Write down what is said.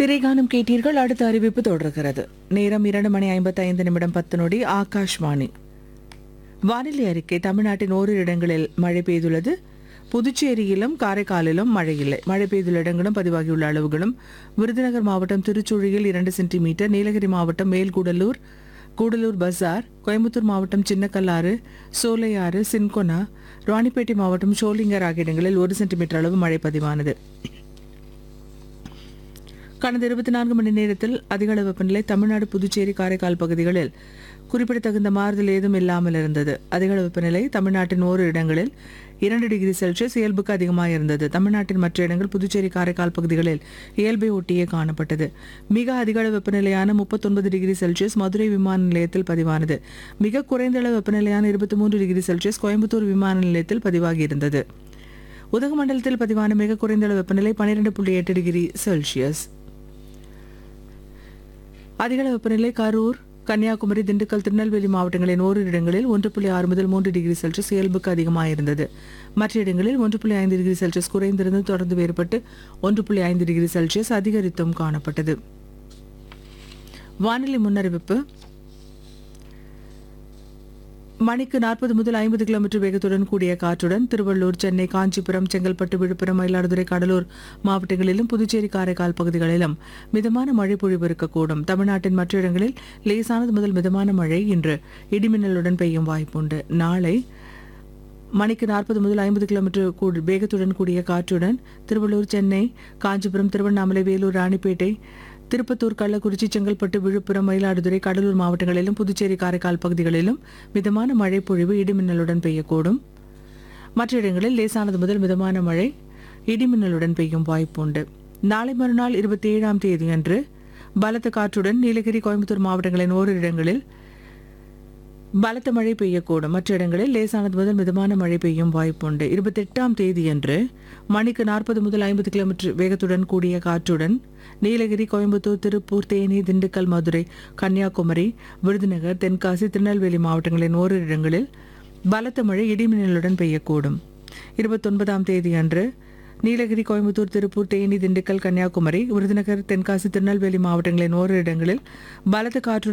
திரைகானம் கேட்டீர்கள் அடுத்த அறிவிப்பு தொடர்கிறது நேரம் இரண்டு மணி ஐம்பத்தைந்து நிமிடம் பத்து நொடி ஆகாஷ்வாணி வானிலை அறிக்கை தமிழ்நாட்டின் ஓரிரு இடங்களில் மழை பெய்துள்ளது புதுச்சேரியிலும் காரைக்காலிலும் மழை இல்லை மழை பெய்துள்ள இடங்களும் பதிவாகியுள்ள அளவுகளும் விருதுநகர் மாவட்டம் திருச்சுழியில் இரண்டு சென்டிமீட்டர் நீலகிரி மாவட்டம் மேல்கூடலூர் கூடலூர் பஜார் கோயம்புத்தூர் மாவட்டம் சின்னக்கல்லாறு சோலையாறு சின்கொனா ராணிப்பேட்டை மாவட்டம் ஷோலிங்கர் ஆகிய இடங்களில் ஒரு சென்டிமீட்டர் அளவு மழை பதிவானது கடந்த இருபத்தி நான்கு மணி நேரத்தில் அதிக அளவு வெப்பநிலை தமிழ்நாடு புதுச்சேரி காரைக்கால் பகுதிகளில் குறிப்பிடத்தகுந்த மாறுதல் ஏதும் இல்லாமல் இருந்தது அதிக அளவு வெப்பநிலை தமிழ்நாட்டின் ஓரிரு இடங்களில் இரண்டு டிகிரி செல்சியஸ் இயல்புக்கு அதிகமாக இருந்தது தமிழ்நாட்டின் மற்ற இடங்கள் புதுச்சேரி காரைக்கால் பகுதிகளில் இயல்பை ஒட்டியே காணப்பட்டது மிக அதிக அளவு வெப்பநிலையான முப்பத்தொன்பது டிகிரி செல்சியஸ் மதுரை விமான நிலையத்தில் பதிவானது மிக குறைந்த அளவு வெப்பநிலையான இருபத்தி மூன்று டிகிரி செல்சியஸ் கோயம்புத்தூர் விமான நிலையத்தில் பதிவாகியிருந்தது உதகமண்டலத்தில் பதிவான மிக குறைந்த அளவு வெப்பநிலை பன்னிரெண்டு புள்ளி எட்டு டிகிரி செல்சியஸ் அதிகள வெப்பநிலை கரூர் கன்னியாகுமரி திண்டுக்கல் திருநெல்வேலி மாவட்டங்களின் ஓரிரு இடங்களில் ஒன்று புள்ளி ஆறு முதல் மூன்று டிகிரி செல்சியஸ் இயல்புக்கு அதிகமாக இருந்தது மற்ற இடங்களில் ஒன்று புள்ளி ஐந்து டிகிரி செல்சியஸ் குறைந்திருந்து தொடர்ந்து வேறுபட்டு ஒன்று புள்ளி ஐந்து டிகிரி செல்சியஸ் அதிகரித்தும் காணப்பட்டது வானிலை முன்னறிவிப்பு மணிக்கு நாற்பது முதல் ஐம்பது கிலோமீட்டர் வேகத்துடன் கூடிய காற்றுடன் திருவள்ளூர் சென்னை காஞ்சிபுரம் செங்கல்பட்டு விழுப்புரம் மயிலாடுதுறை கடலூர் மாவட்டங்களிலும் புதுச்சேரி காரைக்கால் பகுதிகளிலும் மிதமான மழை பொழிவு இருக்கக்கூடும் தமிழ்நாட்டின் மற்ற இடங்களில் லேசானது முதல் மிதமான மழை இன்று இடிமின்னலுடன் பெய்யும் வாய்ப்புண்டு நாளை மணிக்கு நாற்பது முதல் ஐம்பது கிலோமீட்டர் கூடு வேகத்துடன் கூடிய காற்றுடன் திருவள்ளூர் சென்னை காஞ்சிபுரம் திருவண்ணாமலை வேலூர் ராணிப்பேட்டை திருப்பத்தூர் கள்ளக்குறிச்சி செங்கல்பட்டு விழுப்புரம் மயிலாடுதுறை கடலூர் மாவட்டங்களிலும் புதுச்சேரி காரைக்கால் பகுதிகளிலும் மிதமான மழை பொழிவு இடிமின்னலுடன் பெய்யக்கூடும் மற்ற இடங்களில் லேசானது முதல் மிதமான மழை இடிமின்னலுடன் பெய்யும் வாய்ப்புண்டு நாளை மறுநாள் இருபத்தி ஏழாம் தேதியன்று பலத்த காற்றுடன் நீலகிரி கோயம்புத்தூர் மாவட்டங்களின் ஓரிரு இடங்களில் பலத்த மழை பெய்யக்கூடும் மற்ற இடங்களில் லேசானது முதல் மிதமான மழை பெய்யும் வாய்ப்புண்டு இருபத்தெட்டாம் தேதியன்று மணிக்கு நாற்பது முதல் ஐம்பது கிலோமீட்டர் வேகத்துடன் கூடிய காற்றுடன் நீலகிரி கோயம்புத்தூர் திருப்பூர் தேனி திண்டுக்கல் மதுரை கன்னியாகுமரி விருதுநகர் தென்காசி திருநெல்வேலி மாவட்டங்களின் ஓரிரு இடங்களில் பலத்த மழை இடிமின்னலுடன் பெய்யக்கூடும் இருபத்தொன்பதாம் தேதியன்று நீலகிரி கோயம்புத்தூர் திருப்பூர் தேனி திண்டுக்கல் கன்னியாகுமரி விருதுநகர் தென்காசி திருநெல்வேலி மாவட்டங்களின் ஓரிரு இடங்களில் பலத்த காற்று